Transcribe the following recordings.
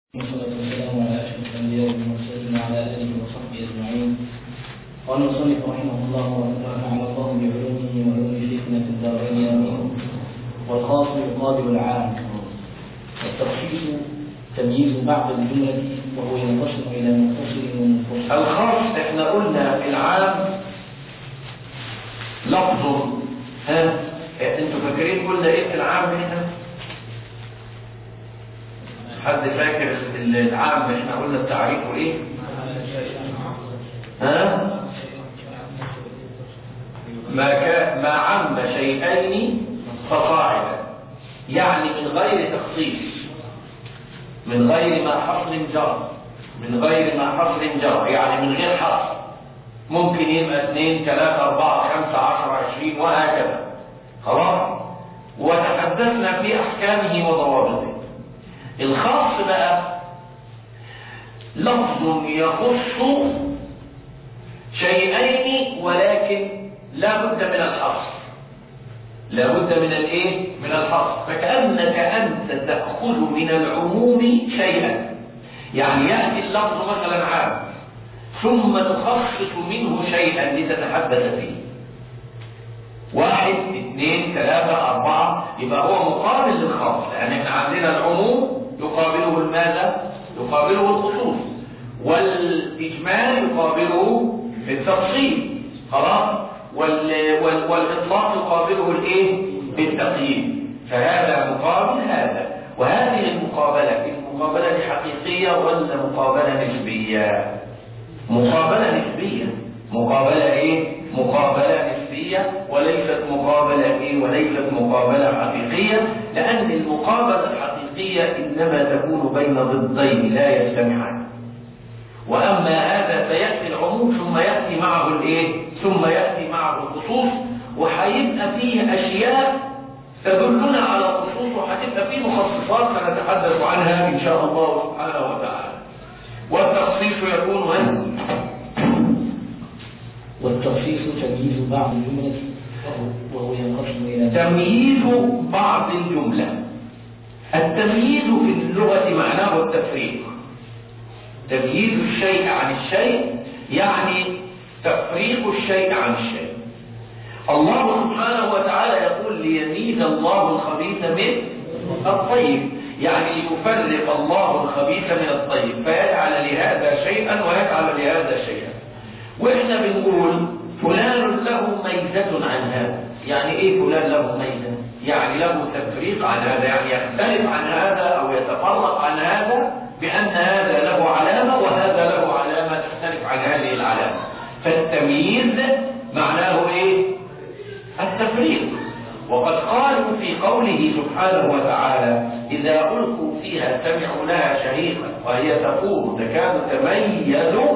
والصلاة والسلام على أشرف الأنبياء والمرسلين وعلى آله وصحبه أجمعين. قال المصنف رحمه الله ونفعنا الله بعلومه وعلوم شيخنا في الدارين آمين. والخاص يقابل العام. والتخصيص تمييز بعض الجملة وهو ينقسم إلى متصل ومنفصل. الخاص احنا قلنا العام لفظ ها انتوا فاكرين قلنا ايه في العام هنا حد فاكر العام احنا قلنا التعريف ايه ها ما كان ما عم شيئين فصاعدا يعني من غير تخصيص من غير ما حصر جر من غير ما حصر جر يعني من غير حصر ممكن يبقى اثنين ثلاثة أربعة خمسة عشر عشرين وهكذا خلاص وتحدثنا في أحكامه وضوابطه الخاص بقى لفظ يخص شيئين ولكن لا بد من الحصر لا بد من الايه من الحصر فكأنك أنت تأخذ من العموم شيئا يعني يأتي اللفظ مثلا عام ثم تخصص منه شيئا لتتحدث فيه واحد اثنين ثلاثة أربعة يبقى هو مقابل للخاص لأن احنا عندنا العموم يقابله الماذا؟ يقابله الخصوص والإجمال يقابله التفصيل خلاص وال... وال... والإطلاق يقابله الإيه؟ بالتقييد فهذا مقابل هذا وهذه المقابلة المقابلة دي حقيقية ولا مقابلة نسبية؟ مقابلة نسبية مقابلة ايه مقابلة نسبية وليست مقابلة ايه وليست مقابلة حقيقية لان المقابلة الحقيقية انما تكون بين ضدين لا يجتمعان واما هذا فيأتي العموم ثم يأتي معه الايه ثم يأتي معه الخصوص وهيبقى فيه اشياء تدلنا على الخصوص وهتبقى فيه مخصصات سنتحدث عنها ان شاء الله سبحانه وتعالى والتخصيص يكون من والتخصيص تمييز بعض الجملة وهو- وهو ينقسم إلى تمييز بعض الجملة التمييز في اللغة معناه التفريق تمييز الشيء عن الشيء يعني تفريق الشيء عن الشيء الله سبحانه وتعالى يقول ليميز الله الخبيث من الطيب يعني يفرق الله الخبيث من الطيب فيجعل لهذا شيئا ويجعل لهذا شيئا واحنا بنقول فلان له ميزة عن هذا يعني ايه فلان له ميزة يعني له تفريق عن هذا يعني يختلف عن هذا او يتفرق عن هذا بان هذا له علامة وهذا له علامة تختلف عن هذه العلامة فالتمييز معناه ايه التفريق وقد قالوا في قوله سبحانه وتعالى إذا ألقوا فيها سمعوا لها شهيقا وهي تقول تكاد تميز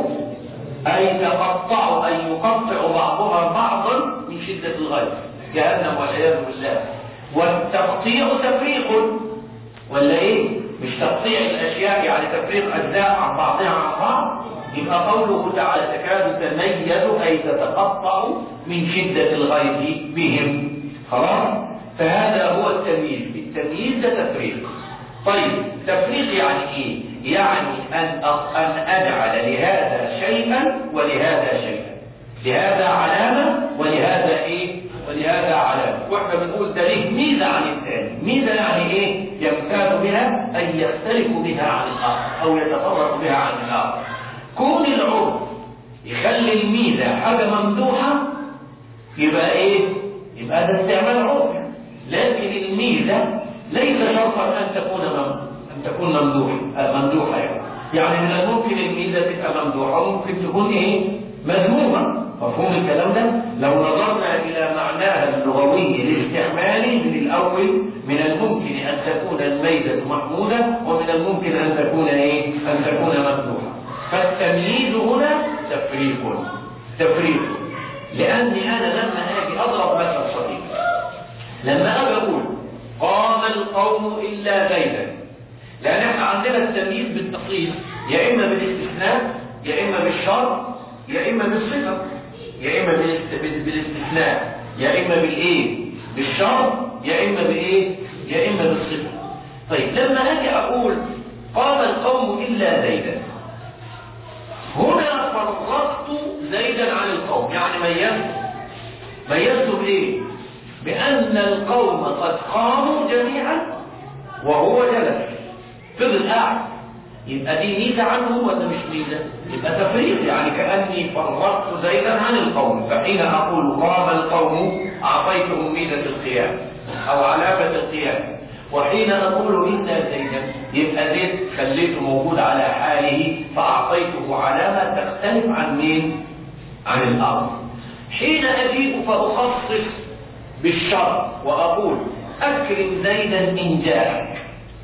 أي تقطع أي يقطع بعضها بعضا من شدة الغيظ جهنم والعياذ بالله والتقطيع تفريق ولا إيه؟ مش تقطيع الأشياء يعني تفريق أجزاء عن بعضها عن بعض يبقى قوله تعالى تكاد تميز أي تتقطع من شدة الغيظ بهم خلاص فهذا هو التمييز التمييز ده تفريق طيب تفريق يعني ايه يعني ان أ- ان اجعل لهذا شيئا ولهذا شيئا لهذا علامه ولهذا ايه ولهذا علامه واحنا بنقول ده ليه ميزه عن الثاني ميزه يعني ايه يمتاز بها ان يختلف بها عن الاخر او يتفرق بها عن الاخر كون العرف يخلي الميزه حاجه ممدوحه يبقى ايه يبقى ده استعمال عرفي لكن الميزه ليس شرطا ان تكون مم... ان تكون ممدوحه آه، ممدوحه يعني يعني من الممكن الميزه تبقى ممدوحه وممكن تكون ايه مذمومه مفهوم الكلام ده لو نظرنا الى معناها اللغوي الاستعمالي من الاول من الممكن ان تكون الميزه محموده ومن الممكن ان تكون ايه ان تكون ممدوحه فالتمييز هنا تفريق تفريق لاني انا لما اجي اضرب مثل صديق لما اجي اقول قام القوم الا زيدا لان احنا عندنا التمييز بالتقييد يا اما بالاستثناء يا اما بالشرط يا اما بالصفه يا اما بالاست- بال- بالاستثناء يا اما بالايه بالشرط يا اما بايه يا اما بالصفه طيب لما اجي اقول قام القوم القوم إلا زيدا هنا فرقت زيدا عن القوم يعني ميزت ميزت بإيه؟ بأن القوم قد قاموا جميعا وهو جلس فضل قاعد يبقى دي ميزة عنه ولا مش ميزة؟ يبقى تفريق يعني كأني فرقت زيدا عن القوم فحين أقول قام القوم أعطيتهم ميزة القيام أو علامة القيام وحين أقول إلا زيدا يبقى زيد خليته موجود على حاله فأعطيته علامة تختلف عن مين؟ عن الأرض حين أجيء فأخصص بالشر وأقول أكرم زيدا إن جاءك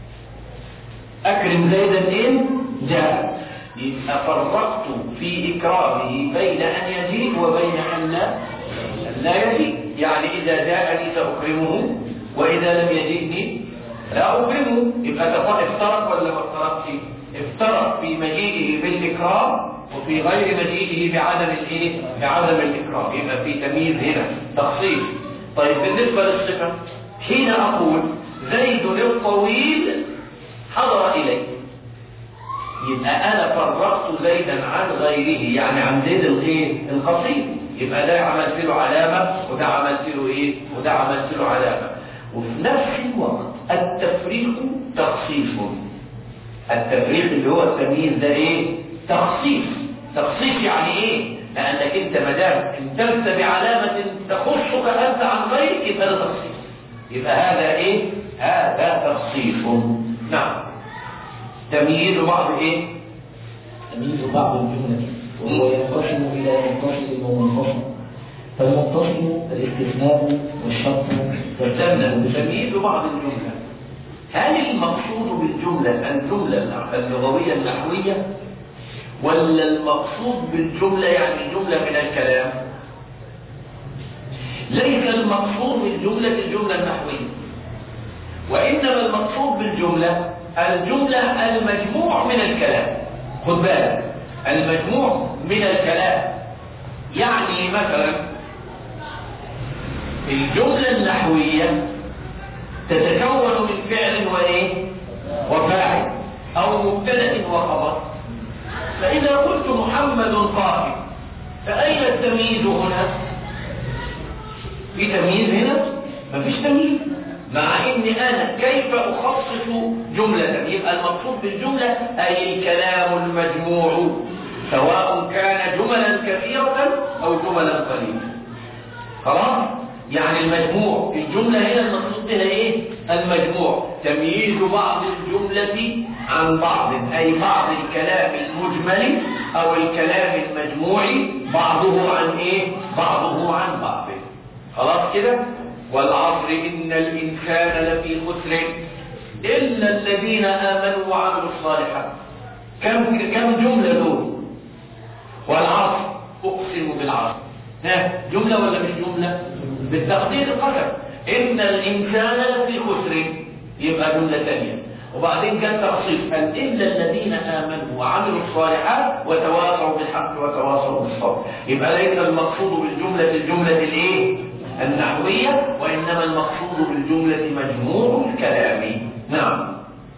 أكرم زيدا إن جاءك يبقى فرقت في إكرامه بين أن يجيء وبين أن لا, أن لا يجيء يعني إذا جاءني سأكرمه وإذا لم يجئني لا أكرمه يبقى افترق ولا ما افترقش افترق في مجيئه بالإكرام وفي غير مجيئه بعدم الايه بعدم الإكرام يبقى في تمييز هنا تخصيص طيب بالنسبة للصفة حين أقول زيد الطويل حضر إلي يبقى أنا فرقت زيدا عن غيره يعني عن زيد الايه القصير يبقى ده عملت له علامة وده عملت له إيه وده عملت له علامة وفي نفس الوقت التفريق تخصيص التفريق اللي هو التمييز ده ايه تخصيص تخصيص يعني ايه لانك انت ما دام امتلت بعلامه تخصك انت عن غيرك يبقى ده تخصيص يبقى هذا ايه هذا تخصيص نعم تمييز بعض ايه تمييز بعض الجملة وهو ينقسم إلى متصل ومنفصل فالمتصل الاستثناء والشرط استنى تمييز بعض الجملة هل المقصود بالجملة الجملة اللغوية النحوية ولا المقصود بالجملة يعني جملة من الكلام ليس المقصود بالجملة الجملة النحوية وإنما المقصود بالجملة الجملة المجموع من الكلام خد بالك المجموع من الكلام يعني مثلا الجملة النحوية تتكون من فعل وايه وفاعل او مبتدا وخبر فاذا قلت محمد قائم فاين التمييز هنا في تمييز هنا مفيش تمييز مع ان انا كيف اخصص جمله يبقى المقصود بالجمله اي الكلام المجموع سواء كان جملا كثيره او جملا قليله خلاص يعني المجموع الجملة هنا المقصود بها ايه المجموع تمييز بعض الجملة عن بعض اي بعض الكلام المجمل او الكلام المجموعي بعضه عن ايه بعضه عن بعض خلاص كده والعصر ان الانسان لفي خسر الا الذين امنوا وعملوا الصالحات كم كم جملة دول والعصر اقسم بالعصر ها جملة ولا مش جملة بالتقدير القسم ان الانسان في خسر يبقى جمله ثانيه وبعدين كان تخصيص قال الا الذين امنوا وعملوا الصالحات وتواصوا بالحق وتواصوا بالصبر يبقى ليس المقصود بالجمله الجمله الايه النحويه وانما المقصود بالجمله مجموع الكلام نعم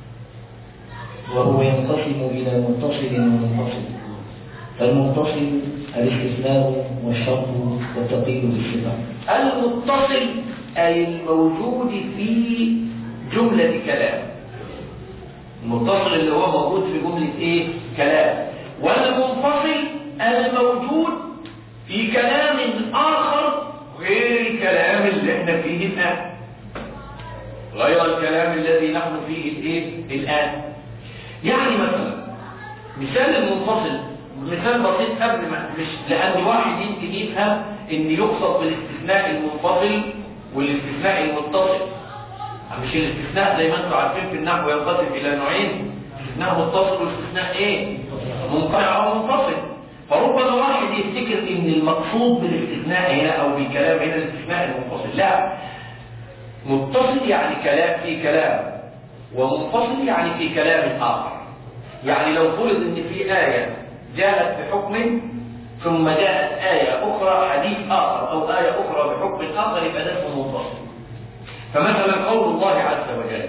وهو ينقسم إلى متصل ومنفصل فالمتصل الاستثناء والشرط والتقييد بالصفة المتصل أي الموجود في جملة كلام المتصل اللي هو موجود في جملة ايه كلام والمنفصل الموجود في كلام آخر غير الكلام اللي احنا فيه الآن غير الكلام الذي نحن فيه الايه الآن يعني مثلا مثال المنفصل مثال بسيط قبل ما مش لأن واحد يمكن يفهم ان يقصد بالاستثناء المنفصل والاستثناء المتصل مش الاستثناء زي ما انتم عارفين في النحو ينقسم الى نوعين استثناء متصل واستثناء ايه منقطع او منفصل فربما واحد يفتكر ان المقصود بالاستثناء هنا او بالكلام هنا الاستثناء المنفصل لا متصل يعني كلام في كلام ومنفصل يعني في كلام اخر يعني لو فرض ان في ايه جاءت بحكم ثم جاءت آية أخرى حديث آخر أو آية أخرى بحكم آخر يبقى ده اسمه منفصل فمثلا قول الله عز وجل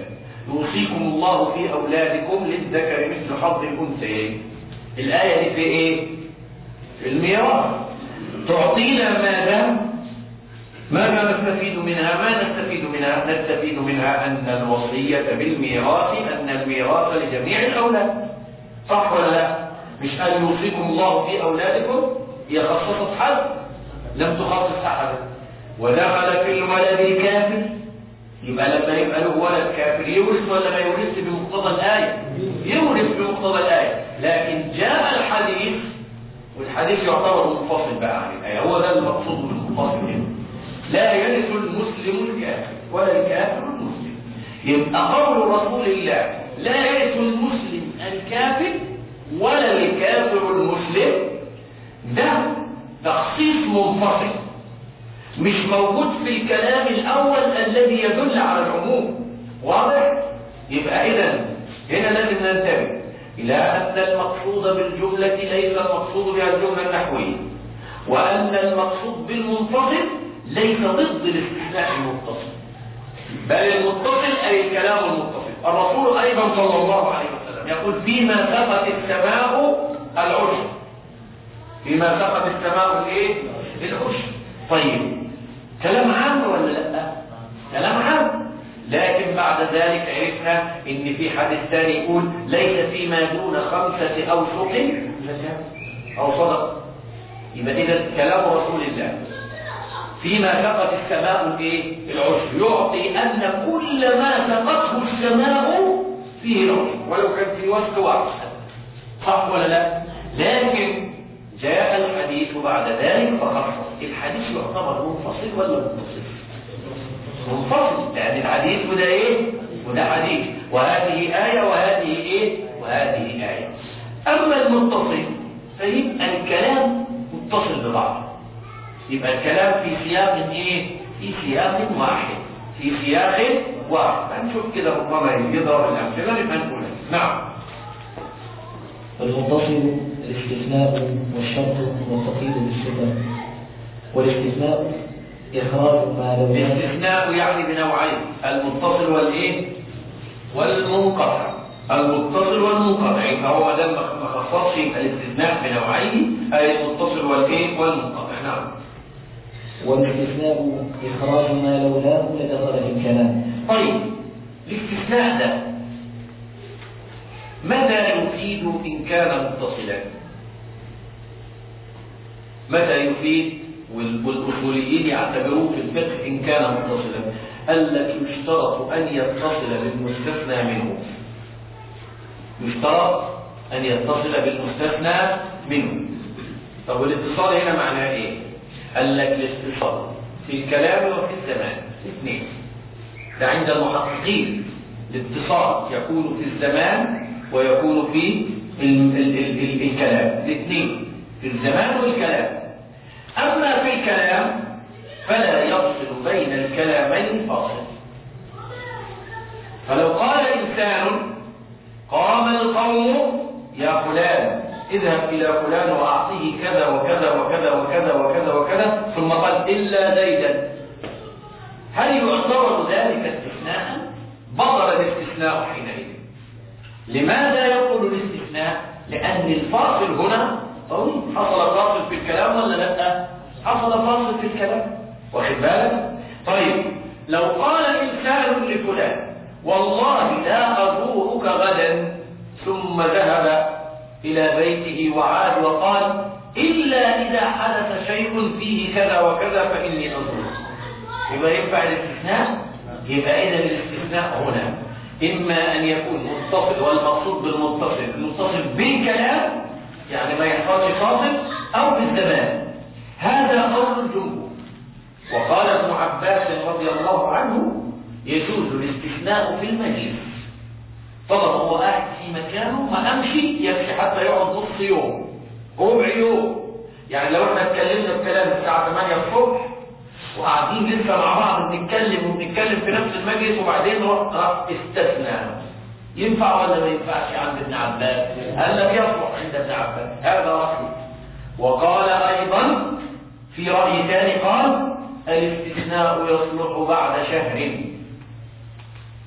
يوصيكم الله في أولادكم للذكر مثل حظ الأنثيين الآية دي في إيه؟ في الميراث تعطينا ماذا؟ ماذا نستفيد منها؟ ما نستفيد منها؟ نستفيد منها أن الوصية بالميراث أن الميراث لجميع الأولاد صح ولا لا؟ مش قال يوصيكم الله في أولادكم هي خصصت حد لم تخصص أحدا ودخل في الولد الكافر يبقى لما يبقى له ولد كافر يورث ولا ما يورث بمقتضى الآية يورث بمقتضى الآية لكن جاء الحديث والحديث يعتبر منفصل بقى عن الآية هو ده المقصود بالمنفصل هنا لا يرث المسلم الكافر ولا الكافر المسلم يبقى قول رسول الله لا يرث المسلم الكافر ولا الكافر المسلم ده تخصيص منفصل مش موجود في الكلام الأول الذي يدل على العموم واضح؟ يبقى إذا هنا لازم ننتبه إلى أن المقصود بالجملة ليس المقصود بها الجملة النحوية وأن المقصود بالمنفصل ليس ضد الاستثناء المتصل بل المتصل أي الكلام المتصل الرسول أيضا صلى الله عليه وسلم يقول فيما سقط السماء العشر فيما سقط السماء الايه العشر طيب كلام عام ولا لا كلام عام لكن بعد ذلك عرفنا ان في حديث ثاني يقول ليس فيما دون خمسة اوسق او صدق يبقى اذا كلام رسول الله فيما سقط السماء الايه العشر يعطي ان كل ما سقطه السماء فيه العشر ولو كان في وسط واحد صح ولا لا لكن جاء الحديث بعد ذلك فخصص الحديث يعتبر منفصل ولا متصل منفصل لأن الحديث وده إيه وده حديث وهذه آية وهذه إيه وهذه آية أما المتصل فيبقى الكلام متصل ببعض يبقى الكلام في سياق إيه في سياق واحد في سياق واحد هنشوف كده ربما يضرب الأمثلة نبقى نقولها نعم المتصل الاستثناء والشرط والتقييد بالصفة والاستثناء إخراج ما لم يكن الاستثناء يعني بنوعين المتصل والايه والمنقطع المتصل والمنقطع يبقى هو ده ما خصصش يبقى الاستثناء بنوعين اي المتصل والايه والمنقطع نعم والاستثناء إخراج ما لولاه لدخل في الكلام طيب الاستثناء ده ماذا يفيد إن كان متصلا متى يفيد وال- والأصوليين يعتبروه في الفقه إن كان متصلا قال لك يشترط أن يتصل بالمستثنى منه يشترط أن يتصل بالمستثنى منه طب والاتصال هنا معناه إيه؟ قال لك الاتصال في الكلام وفي الزمان اثنين ده عند المحققين الاتصال يكون في الزمان ويكون في ال ال ال ال الكلام الاثنين في الزمان والكلام أما في الكلام فلا يفصل بين الكلامين فاصل فلو قال إنسان قام القوم يا فلان اذهب إلى فلان وأعطيه كذا وكذا وكذا وكذا وكذا وكذا ثم قال إلا زيدا هل يعتبر ذلك استثناء؟ بطل الاستثناء حينئذ لماذا يقول الاستثناء؟ لأن الفاصل هنا طويل حصل فاصل في الكلام ولا لا؟ حصل فاصل في الكلام واخد بالك؟ طيب لو قال إنسان لفلان والله لا أزورك غدا ثم ذهب إلى بيته وعاد وقال إلا إذا حدث شيء فيه كذا وكذا فإني أزورك يبقى ينفع الاستثناء يبقى إذا الاستثناء هنا إما أن يكون متصل والمقصود بالمتصل المتصل بالكلام يعني ما يحصلش فاصل أو بالزمان هذا قول الجمهور وقال ابن عباس رضي الله عنه يجوز الاستثناء في المجلس طبعا هو قاعد في مكانه ما امشي يكفي حتى يقعد نص يوم ربع يوم يعني لو احنا اتكلمنا بكلام الساعه 8 الصبح وقاعدين لسه مع بعض بنتكلم وبنتكلم في نفس المجلس وبعدين رحت استثنى ينفع ولا ما ينفعش عند ابن عباس قال لك يصلح عند ابن عباس هذا رأيه وقال ايضا في رأي ثاني قال الاستثناء يصلح بعد شهر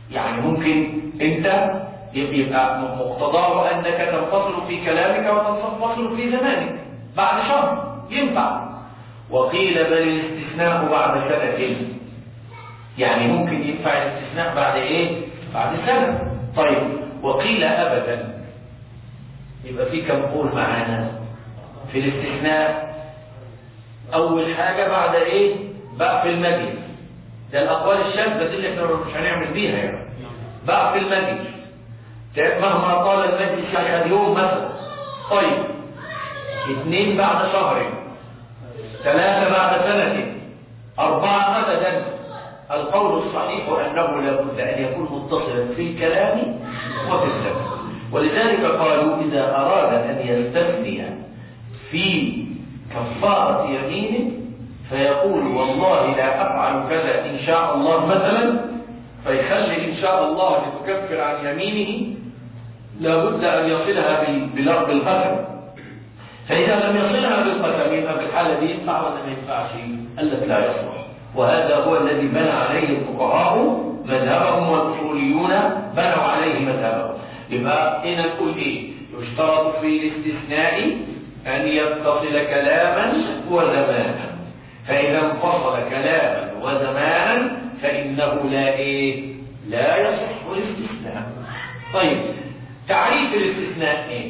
يعني ممكن انت يبقى مقتضاه انك تنفصل في كلامك وتنفصل في زمانك بعد شهر ينفع وقيل بل الاستثناء بعد سنة يعني ممكن ينفع الاستثناء بعد ايه بعد سنة طيب وقيل ابدا يبقى في كم قول معانا في الاستثناء اول حاجة بعد ايه بقى في المجلس ده الاقوال الشاذة دي اللي احنا مش هنعمل بيها يعني بقى في المجلس مهما طال المجلس يعني يوم مثلا طيب اثنين بعد شهر ثلاثة بعد سنة أربعة أبدا القول الصحيح أنه لابد أن يكون متصلا في الكلام وفي الزمن ولذلك قالوا إذا أراد أن يستثني في كفارة يمينه فيقول والله لا أفعل كذا إن شاء الله مثلا فيخلي إن شاء الله لتكفر عن يمينه لابد أن يصلها بلفظ القسم فإذا لم يصلها بالقسم يبقى في الحالة دي ينفع ولا ما ينفعش؟ قال لك لا يصلح وهذا هو الذي بنى عليه الفقهاء مذهبهم والأصوليون بنوا عليه مذهبهم يبقى هنا نقول إيه؟ يشترط في الاستثناء أن يتصل كلاما وزمانا فإذا انفصل كلاما وزمانا فإنه لا إيه؟ لا يصح الاستثناء طيب تعريف الاستثناء ايه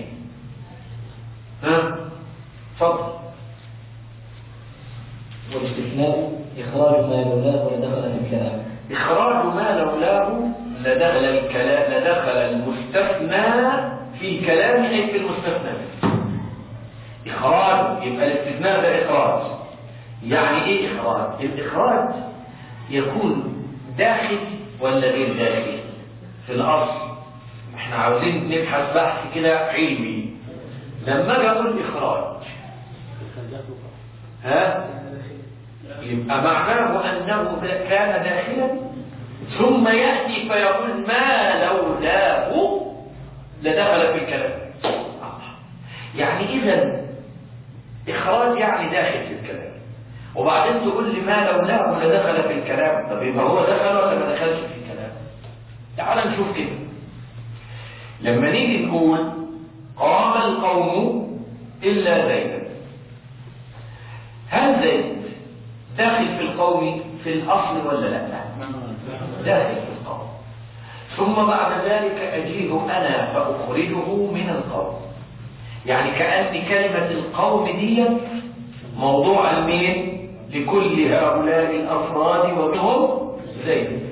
ها تفضل والاستثناء إخراج ما لولاه ولدخل في الكلام إخراج ما لولاه لدخل الكلام لدخل المستثنى في كلام أي في المستثنى إخراج يبقى الاستثناء ده إخراج يعني إيه إخراج؟ الإخراج يكون داخل ولا غير داخل في الأصل احنا عاوزين نبحث بحث كده علمي لما اجي اقول اخراج ها يبقى معناه انه كان داخلا ثم ياتي فيقول ما لولاه لدخل في الكلام يعني اذا اخراج يعني داخل في الكلام وبعدين تقول لي ما لولاه لدخل في الكلام طب يبقى هو دخل ولا ما دخلش في الكلام تعال نشوف كده لما نيجي نقول قام القوم إلا زيدا هل زيد داخل في القوم في الأصل ولا لا داخل في القوم ثم بعد ذلك أجيه أنا فأخرجه من القوم يعني كأن كلمة القوم دي موضوع المين لكل هؤلاء الأفراد ومنهم زيد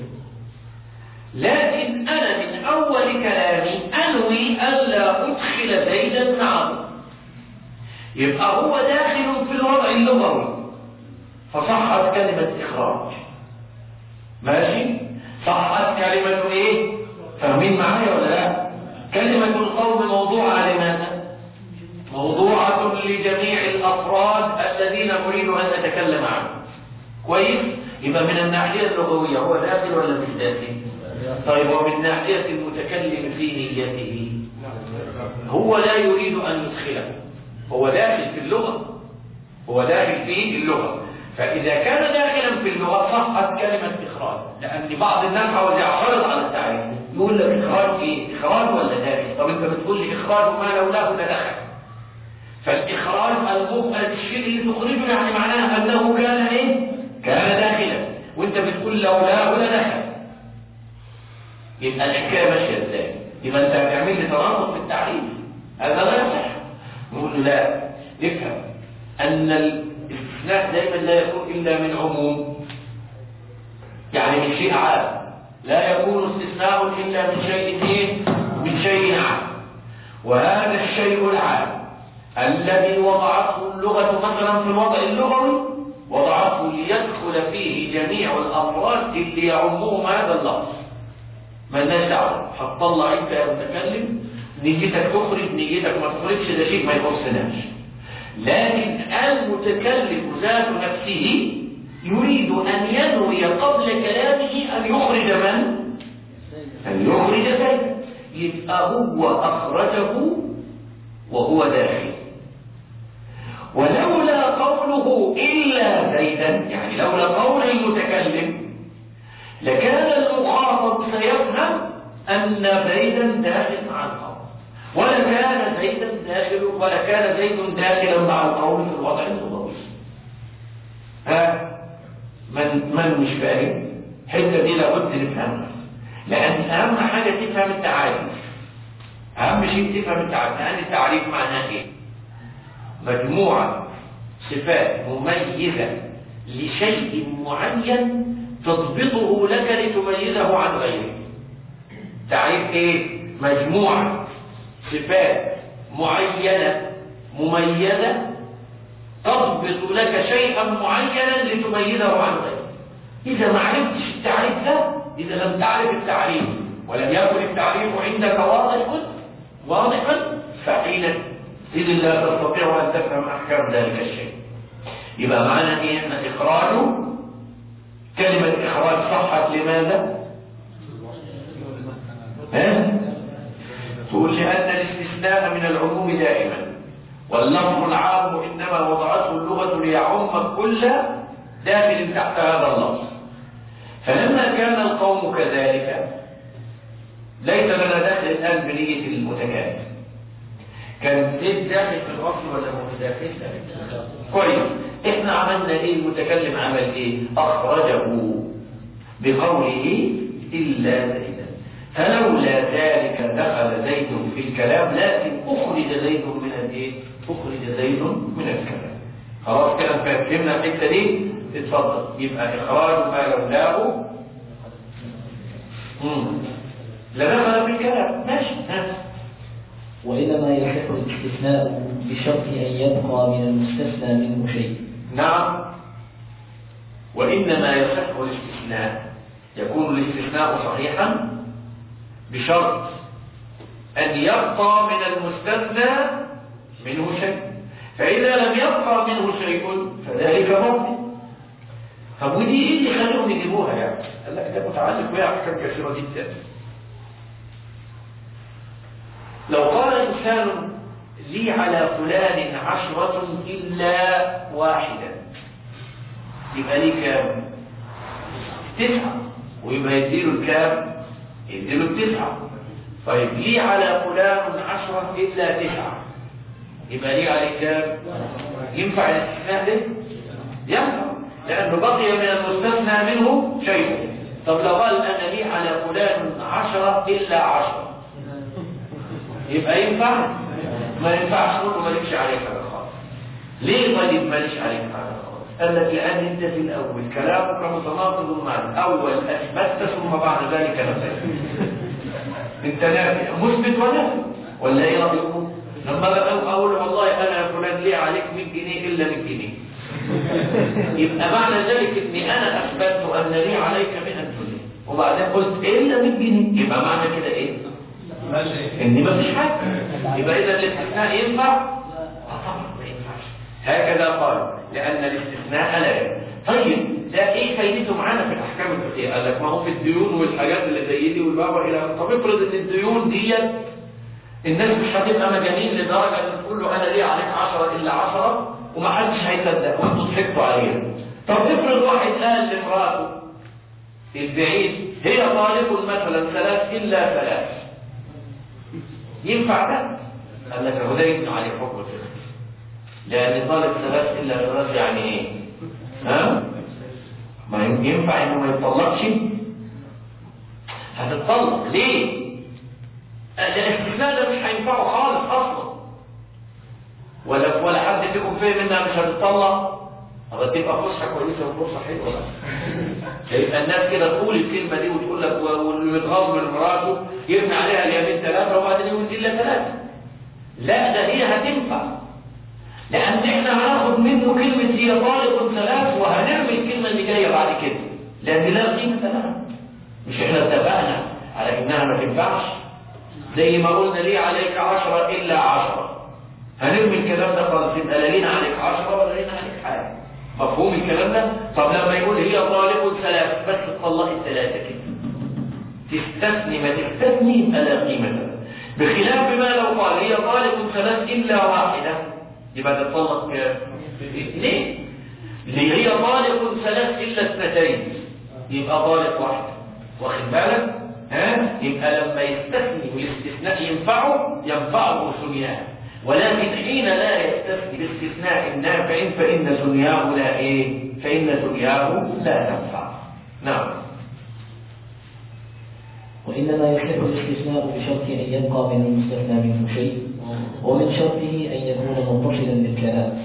لكن أنا من أول كلامي أنوي ألا أدخل زيدا معه يبقى هو داخل في الوضع اللغوي فصحت كلمة إخراج ماشي صحت كلمة إيه فاهمين معايا ولا لا كلمة القوم موضوعة لماذا موضوعة لجميع الأفراد الذين نريد أن نتكلم عنهم كويس يبقى من الناحية اللغوية هو داخل ولا مش داخل طيب ومن ناحية المتكلم في نيته هو لا يريد أن يدخله هو داخل في اللغة هو داخل في اللغة فإذا كان داخلا في اللغة صحت كلمة إخراج لأن بعض الناس عاوز يعترض على التعريف يقول لك إخراج إيه؟ إخراج ولا داخل؟ طب أنت بتقول لي إخراج ما لولاه لدخل فالإخراج المبقى الشيء اللي تخرجه يعني معناها أنه كان إيه؟ كان داخلا وأنت بتقول لولاه لدخل يبقى الحكايه ماشيه ازاي يبقى انت هتعمل لي تناقض في التعريف هذا لا يصح نقول له لا افهم ان الاستثناء دائما لا يكون الا من عموم يعني من شيء عام لا يكون استثناء الا من شيء ايه من شيء عام وهذا الشيء العام الذي وضعته اللغه مثلا في الوضع اللغوي وضعته ليدخل فيه جميع الافراد اللي يعمهم هذا اللفظ مالناش دعوه هتطلع انت يا متكلم نيتك تخرج نيتك ما تخرجش ده شيء ما يخصناش لكن المتكلم ذات نفسه يريد ان ينوي قبل كلامه ان يخرج من ان يخرج زيد يبقى هو اخرجه وهو داخل ولولا قوله الا زيدا يعني لولا قول المتكلم لكان المخاطب سيفهم أن زيدا داخل مع القوم ولا كان زيدا داخل ولا كان زيد داخلا مع القوم في الوضع اللغوي ها من من مش فاهم الحته دي لابد نفهمها لان اهم حاجه تفهم التعاريف اهم شيء تفهم التعريف لان التعريف معناه ايه مجموعه صفات مميزه لشيء معين تضبطه لك لتميزه عن غيره تعريف ايه مجموعه صفات معينه مميزه تضبط لك شيئا معينا لتميزه عن غيره اذا ما عرفتش التعريف ده اذا لم تعرف التعريف ولم يكن التعريف عندك واضح واضحا فحينئذ إذ لا تستطيع أن تفهم أحكام ذلك الشيء يبقى معنى إيه أن إخراجه كلمة إخراج صحت لماذا؟ ها؟ تقول لأن الاستثناء من العموم دائما واللفظ العام إنما وضعته اللغة ليعم كل داخل تحت هذا اللفظ فلما كان القوم كذلك ليس لنا داخل الآن بنية المتكلم كان زيد داخل في الأصل ولا متداخل كويس احنا عملنا ايه المتكلم عمل ايه اخرجه بقوله الا زيدا فلولا ذلك دخل زيد في الكلام لكن اخرج زيد من الايه اخرج زيد من الكلام خلاص كده فهمنا الحته دي اتفضل يبقى اخراج ما لولاه لدخل في الكلام ماشي وإنما يصح الاستثناء بشرط أن يبقى من المستثنى منه شيء نعم وإنما يصح الاستثناء يكون الاستثناء صحيحا بشرط أن يبقى من المستثنى منه شيء فإذا لم يبقى منه شيء فذلك باطل طب ودي ايه اللي خلوهم يجيبوها يعني؟ قال لك ده متعلق بها احكام كثيره جدا. لو قال انسان لي على فلان عشرة إلا واحدا يبقى لي كام؟ تسعة ويبقى يديله الكام؟ يديله التسعة طيب لي على فلان عشرة إلا تسعة يبقى لي عليه كام؟ ينفع الاستثناء ده؟ ينفع لأنه بقي من المستثنى منه شيء طب لو قال أنا لي على فلان عشرة إلا عشرة يبقى ينفع ما ينفعش تقول له مالكش عليه حاجة خالص ليه طيب ماليش عليه حاجة خالص قال لك لأن أنت في الأول كلامك متناقض مع الأول أثبتت ثم بعد ذلك نفيت أنت نافي مثبت ونافي ولا إيه رأيكم؟ لما أقول والله أنا فلان ليه عليك 100 جنيه إلا 100 جنيه يبقى معنى ذلك اني انا اثبتت ان لي عليك 100 جنيه وبعدين قلت الا 100 جنيه يبقى معنى كده ايه ان ما فيش حاجه يبقى اذا الاستثناء ينفع طبعا ما ينفعش هكذا قال لان الاستثناء لا ينفع طيب ده ايه فايدته معانا في الاحكام الفقهيه قال لك ما هو في الديون والحاجات اللي زي دي والبابا الى طب افرض ان الديون ديت الناس مش هتبقى مجانين لدرجه ان تقول له انا ليه عليك 10 الا 10 ومحدش هيصدق وانتوا ضحكتوا عليها طب افرض واحد قال لامراته البعيد هي طالب مثلا ثلاث الا ثلاث ينفع ده؟ قال لك هو ده يبنى عليه حكم الفقه لان طالب ثلاث الا ثلاث يعني ايه؟ ها؟ ما ينفع انه ما يطلقش هتتطلق ليه؟ الاستثناء ده مش هينفعه خالص اصلا ولا ولا حد فيكم فهم انها مش هتطلق هو تبقى فرصه كويسه وفرصه حلوه يبقى الناس كده تقول الكلمه دي وتقول لك واللي يتغاظ من مراته يرمي عليها اليمين ثلاثه وبعدين يقول دي الا ثلاثه لا ده هي هتنفع لان احنا هناخد منه كلمه هي طالق ثلاث وهنرمي الكلمه اللي جايه بعد كده لان لا قيمه لها مش احنا اتفقنا على انها ما تنفعش زي ما قلنا ليه عليك عشرة إلا عشرة هنرمي الكلام ده خالص يبقى لا لينا عليك عشرة ولا لينا عليك حاجة مفهوم الكلام ده؟ طب لما يقول هي طالب ثلاث بس تطلقي الثلاثة كده تستثني ما تستثني يبقى لا قيمة لها بخلاف ما لو قال هي طالب ثلاث إلا واحدة يبقى تطلق اثنين اللي هي طالب ثلاث إلا اثنتين يبقى طالب واحدة واخد بالك ها يبقى لما يستثني والاستثناء ينفعه ينفعه ثنياه ولكن حين لا يستثني باستثناء نافع فإن ثنياه لا إيه فإن ثنياه لا تنفع نعم وإنما يصح الاستثناء بشرط أن يبقى من المستثنى منه شيء ومن شرطه أن يكون متصلا بالكلام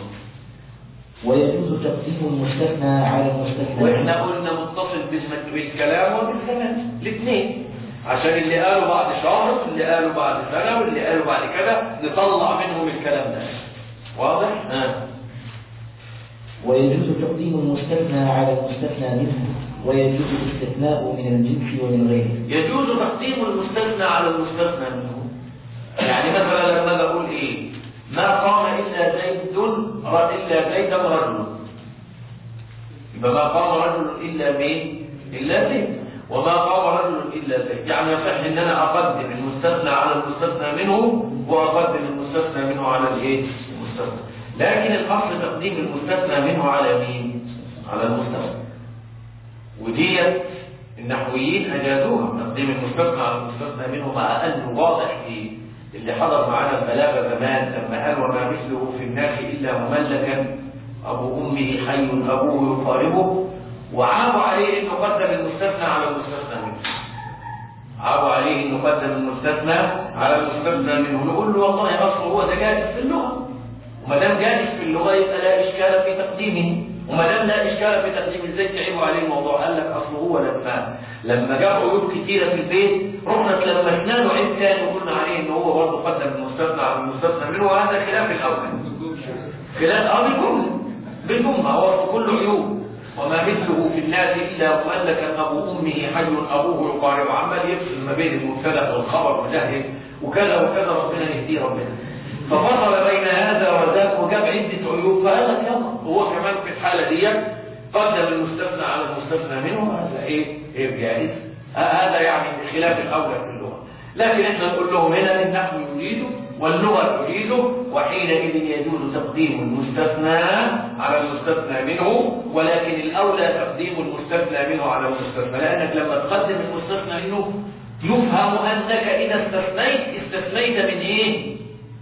ويجوز تقديم المستثنى على المستثنى واحنا قلنا متصل باسم- بالكلام وبالزمان الاثنين عشان اللي قالوا بعد شهر واللي قالوا بعد سنة واللي قالوا بعد كده نطلع منهم الكلام ده واضح؟ ها ويجوز تقديم المستثنى على المستثنى منه ويجوز الاستثناء من الجنس ومن غيره يجوز تقديم المستثنى على المستثنى منه يعني مثلا لما أجي اقول ايه ما قام الا زيد ر- الا زيد رجل يبقى ما قام رجل الا مين الا زيد وما قام رجل الا زيد يعني يصح ان انا اقدم المستثنى على المستثنى منه واقدم المستثنى منه على الايه المستثنى لكن الاصل تقديم المستثنى منه على مين على المستثنى وديت النحويين أجازوها تقديم المستثنى على المستثنى منه مع أنه واضح في اللي حضر معنا البلاغة زمان لما قال وما مثله في الناس إلا مملكا أبو أمه حي أبوه يقاربه وعابوا عليه أنه قدم المستثنى على المستثنى منه عابوا عليه أنه قدم المستثنى على المستثنى منه نقول له والله أصله هو ده جائز في اللغة وما دام جائز في اللغة يبقى لا إشكال في تقديمه وما دام لا إشكال في تقديم ازاي تعيبوا عليه الموضوع قال لك أصله هو لما لما جاب عيوب كتيرة في البيت رحنا لمسنا له عيب تاني وقلنا عليه إن هو برضه قدم المستثنى على المستثنى منه وهذا خلاف الأول خلاف اه بالجملة بالجملة هو كل عيوب وما مثله في الناس إلا مؤلكا أبو أمه حي أبوه يقارب عمال يفصل ما بين المبتدا والخبر وجهه وكذا وكذا ربنا يهديه ربنا ففصل بين هذا وذاك وجاب عدة عيوب فقال لك يلا هو كمان في الحالة دي قدم المستثنى على المستثنى منه هذا ايه ايه جائز آه هذا يعني خلاف الأولى في اللغة لكن احنا نقول لهم هنا النحو يريده واللغة تريده وحينئذ يجوز تقديم المستثنى على المستثنى منه ولكن الأولى تقديم المستثنى منه على المستثنى لأنك لما تقدم المستثنى منه يفهم أنك إذا استثنيت استثنيت من إيه؟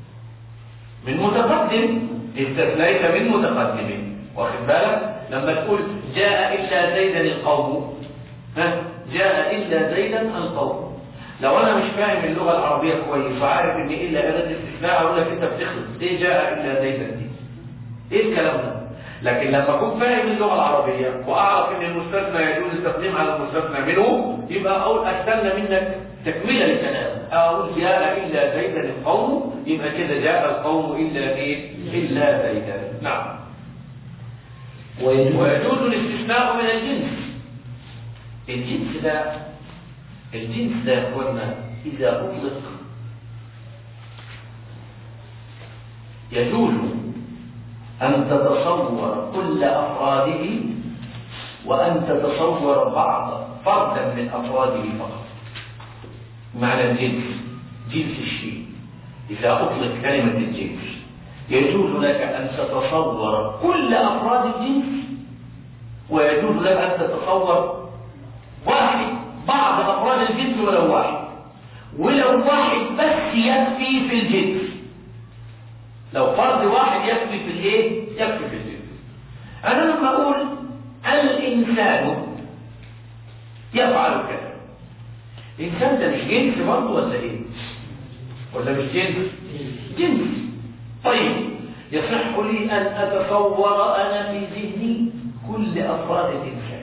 من متقدم استثنيت من متقدم واخد بالك لما تقول جاء إلا زيدا القوم ها جاء إلا زيدا القوم لو انا مش فاهم اللغه العربيه كويس وعارف ان الا اداه استثناء اقول لك انت بتخلط ايه جاء الا زيدا دي ايه الكلام ده لكن لما اكون فاهم اللغه العربيه واعرف ان المستثنى يجوز التقديم على المستثنى منه يبقى اقول استنى منك تكمله للكلام اقول جاء الا زيدا القوم يبقى كده جاء القوم الا ايه الا زيدا نعم ويجوز ويجوز الاستثناء من الجنس الجنس ده الجنس ده يا اخوانا اذا اطلق يجوز ان تتصور كل افراده وان تتصور بعض فردا من افراده فقط معنى الجنس جنس الشيء اذا اطلق كلمه الجنس يجوز لك ان تتصور كل افراد الجنس ويجوز لك ان تتصور واحد بعض أفراد الجنس ولو واحد ولو واحد بس يكفي في الجنس لو فرد واحد يكفي في الايه يكفي في الجنس انا لما اقول الانسان يفعل كذا الانسان ده مش جنس برضه ولا ايه ولا مش جنس جنس طيب يصح لي ان اتصور انا في ذهني كل افراد الانسان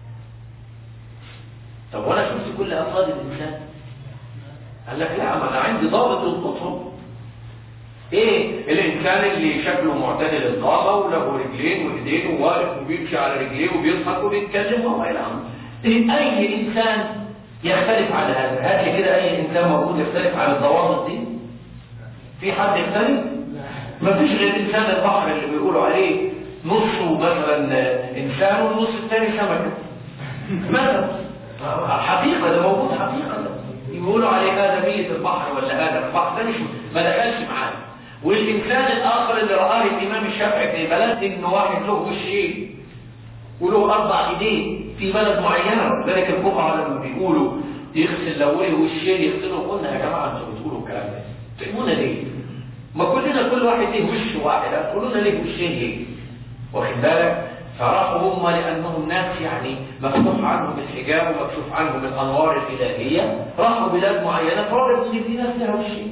طب وانا شفت كل افراد الانسان قال لك لا ما انا عندي ضابط القطب ايه الانسان اللي شكله معتدل القامه وله رجلين وايدين وواقف وبيمشي على رجليه وبيضحك وبيتكلم وهو الى اخره إيه اي انسان يختلف على هذا هات لي كده اي انسان موجود يختلف على الضوابط دي في حد يختلف ما فيش غير انسان البحر اللي بيقولوا عليه نصه مثلا انسان والنص الثاني سمكه مثلا حقيقة ده موجود حقيقة ده يقولوا عليه هذا ميت البحر ولا هذا البحر ده مش ما دخلش معانا والإنسان الآخر اللي رآه الإمام الشافعي في بلد إنه واحد له وشين وله أربع إيدين في بلد معينة ولذلك الفقهاء لما بيقولوا يغسل لو له وشين يغسلوا قلنا يا جماعة انتوا بتقولوا الكلام ده تقولنا ليه؟ ما كلنا كل واحد ليه وش واحد تقولوا لنا ليه وشين ليه؟ واخد بالك؟ فراحوا هم لأنهم ناس يعني مفتوح عنهم الحجاب ومكشوف عنهم الأنوار الإلهية راحوا بلاد معينة فوجدوا إن في ناس لها وشين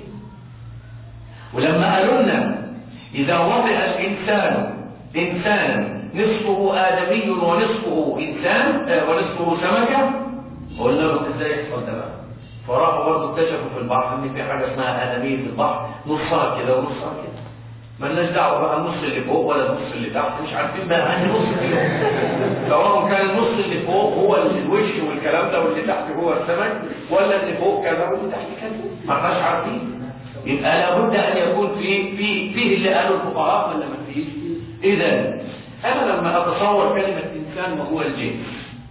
ولما قالوا لنا إذا وضع الإنسان إنسانا نصفه آدمي ونصفه إنسان آه، ونصفه سمكة قلنا له إزاي يحصل ده بقى فراحوا برضه اكتشفوا في البحر إن في حاجة اسمها آدمية في البحر نصها كده ونصها كده مالناش دعوه بقى النص اللي فوق ولا النص اللي تحت مش عارفين بقى انهي نص فيهم سواء كان النص اللي فوق هو الوش والكلام ده واللي تحت هو السمك ولا اللي فوق كذا واللي تحت كذا ما احناش عارفين يبقى لابد ان يكون في في فيه اللي قالوا الفقهاء ولا ما فيش اذا انا لما اتصور كلمه انسان وهو الجنس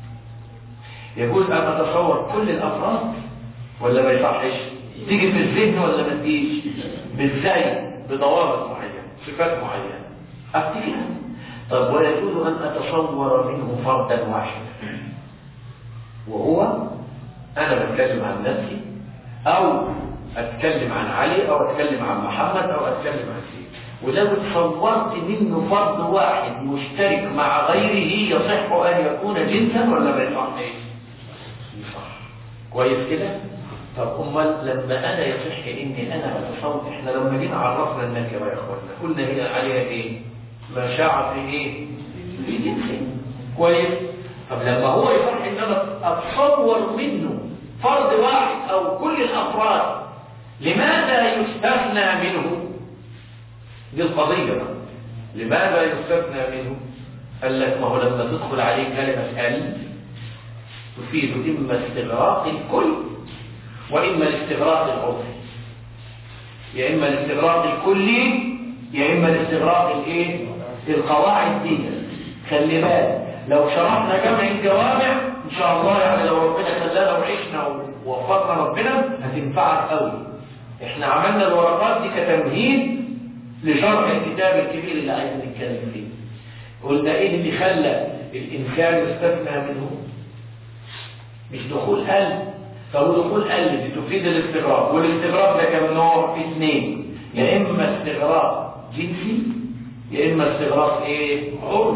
يجوز ان اتصور كل الافراد ولا ما يصحش تيجي في الذهن ولا ما تجيش بالزي بضوابط معينه صفات معينه افتكرها طب ويجوز ان اتصور منه فردا واحدا وهو انا بتكلم عن نفسي او اتكلم عن علي او اتكلم عن محمد او اتكلم عن سيدي ولو تصورت منه فرد واحد مشترك مع غيره يصح ان يكون جنسا ولا ما يصحش يصح كويس كده طب امال لما انا يصح اني انا اتصور احنا لما جينا عرفنا النكره يا اخوانا قلنا هي عليها ايه ما شاع في ايه في جنسه كويس طب لما هو يصح ان انا اتصور منه فرد واحد او كل الافراد لماذا يستثنى منه دي القضيه بقى لماذا يستثنى منه قال لك ما هو لما تدخل عليه كلمه ال تفيد اما استغراق الكل وإما الاستغراق العرفي يا إما الاستغراق الكلي يا إما الاستغراق الايه القواعد دي خلي بالك لو شرحنا جمع الجوامع إن شاء الله يعني لو ربنا خلانا وعشنا ووفقنا ربنا هتنفعك قوي احنا عملنا الورقات دي كتمهيد لشرح الكتاب الكبير اللي عايزين نتكلم فيه قلنا ايه اللي خلى الانسان يستثنى منه مش دخول قلب فهو دخول قلب تفيد الاستغراق والاستغراق ده كم نوع اثنين يا اما استغراق جنسي يا اما استغراق ايه عرف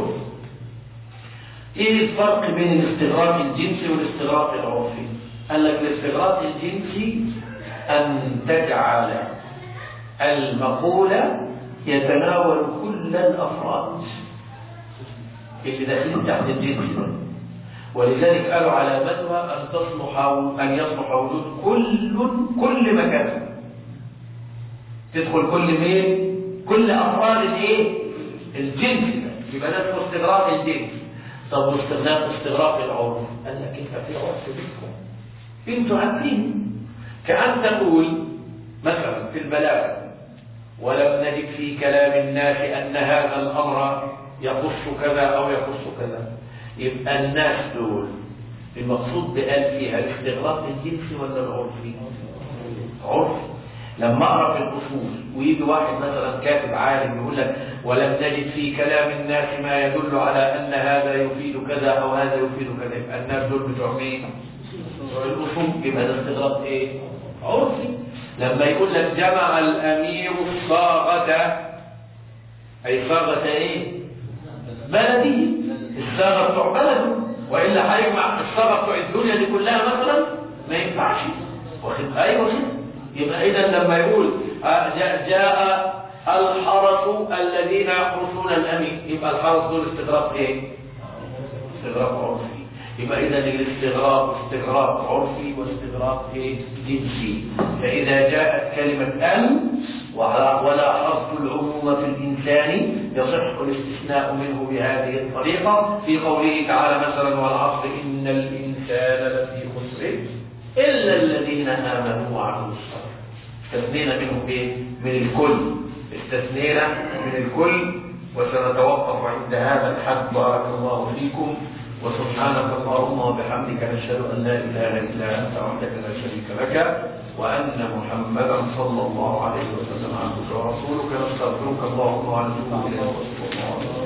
ايه الفرق بين الاستغراق الجنسي والاستغراق العرفي قال لك الاستغراق الجنسي ان تجعل المقولة يتناول كل الافراد اللي داخلين تحت الجنس ده ولذلك قالوا علامتها أن تصلح أن يصلح وجود كل كل مكان تدخل كل مين كل أفراد الايه الجنس ده يبقى ده اسمه استغراق الجنس طب واستغراق استغراق العرف قال لك انت في عرف بينكم انتوا عارفين كأن تقول مثلا في البلاغة ولم نجد في كلام الناس أن هذا الأمر يخص كذا أو يخص كذا يبقى الناس دول المقصود بقال فيها الاستغراق الجنسي ولا العرفي عرف لما اقرا في الاصول ويجي واحد مثلا كاتب عالم يقول لك ولم نجد في كلام الناس ما يدل على ان هذا يفيد كذا او هذا يفيد كذا يبقى الناس دول بتوع مين بتوع الاصول يبقى ده استغراق ايه عرفي لما يقول لك جمع الامير الصاغه اي صاغه ايه بلديه الصاغه بتوع بلده والا هيجمع الصاغه بتوع الدنيا دي كلها مثلا ما ينفعش واخد ايوه كده يبقى اذا لما يقول جاء, جاء الحرس الذين يحرسون الامين يبقى الحرس دول استغراق ايه استغراق عرفي يبقى اذا الاستغراق استغراق عرفي واستغراق ايه جنسي فاذا جاءت كلمه ال ولا حرف العموم في الإنسان يصح الاستثناء منه بهذه الطريقة في قوله تعالى مثلا والعصر إن الإنسان لفي خسر إلا الذين آمنوا وعملوا الصالحات استثنينا منهم إيه؟ من الكل استثنينا من الكل وسنتوقف عند هذا الحد بارك الله فيكم وسبحانك اللهم وبحمدك نشهد أن لا إله إلا أنت وحدك لا شريك لك وأن محمدا صلى الله عليه وسلم عبدك ورسولك نستغفرك اللهم ونتوب إليك